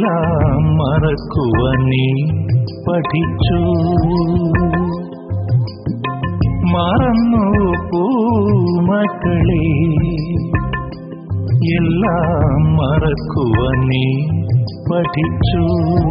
എല്ലാം മറക്കുവാൻ നീ പഠിച്ചു മറന്നു പൂമക്കളെ എല്ലാം മറക്കുവാൻ നീ പഠിച്ചു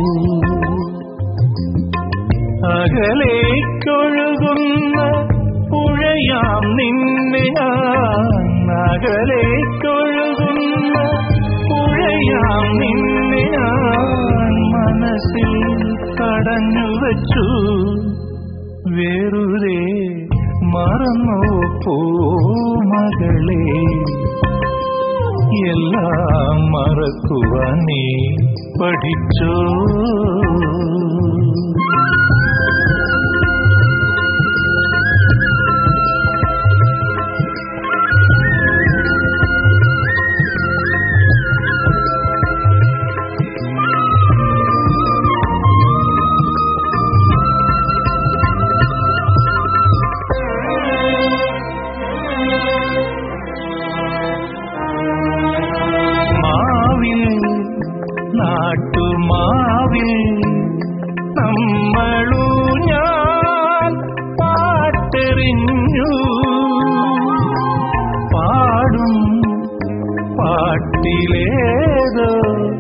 അകലേക്കൊഴുകുന്ന പുഴയാം നിന്നെ ഞാൻ അകലേക്കൊഴുകുന്ന പുഴയാം നിന്നെ ഞാൻ മനസ്സിൽ തടഞ്ഞു വച്ചു വെറുതെ മറന്നു പോ മകളെ എല്ലാം മറക്കുവാൻ നീ പഠിച്ചോ മാവിൽ നാട്ടുമാവിൽ നമ്മളു ഞാൻ പാട്ടെറിഞ്ഞു പാടും പാട്ടിലേതോ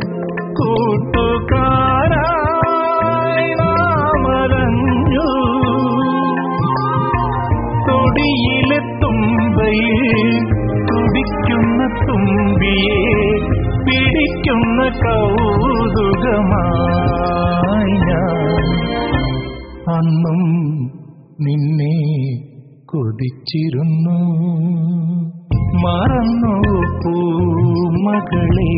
കൂട്ടുകാരായി നാമറഞ്ഞു തൊടിയിലെ തുമ്പയിൽ തുടിക്കുന്ന തുമ്പിയെ പിടിക്കുന്ന കൗതുകമായി ഞാൻ അന്നും നിന്നെ കൊതിച്ചിരുന്നു മറന്നു പൂമകളെ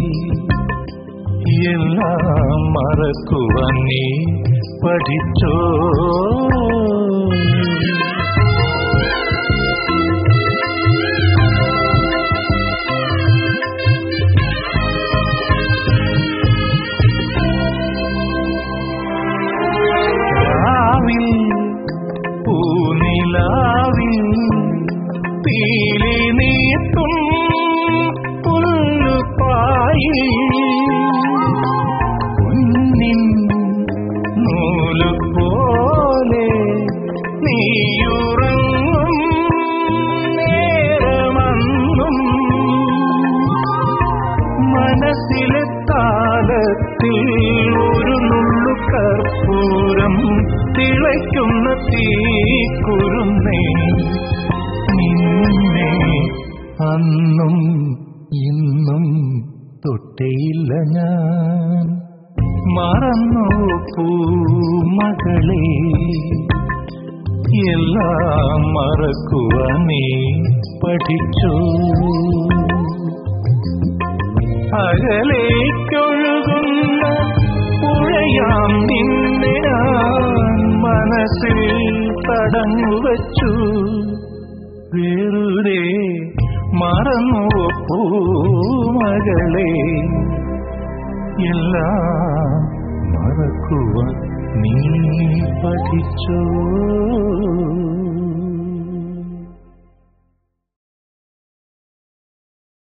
എല്ലാം മറക്കുവാൻ നീ പഠിച്ചോ രാവിൽ പൂനിലാവിൽ പീലി നീത്തും പുല്ലുപായി പൊന്നിൻ നൂല് പോലെ നീയുറങ്ങും നേരമന്നും മനസ്സിലെ താലത്തിൽ ഒരു നുള്ളു കർപ്പൂരം തിളയ്ക്കുന്ന തീക്കുരുന്നേ നിന്നെ അന്നും ഇന്നും തൊട്ടേയില്ല ഞാൻ മറന്നു പൂമകളെ എല്ലാം മറക്കുവാൻ നീ പഠിച്ചു അകലേക്കൊഴുകുന്ന പുഴയാം നിന്നെ ഞാൻ മനസ്സിൽ തടഞ്ഞു വച്ചു വെറുതെ മറന്നു പൂമകളെ എല്ലാം മറക്കുവാൻ നീ പഠിച്ചോ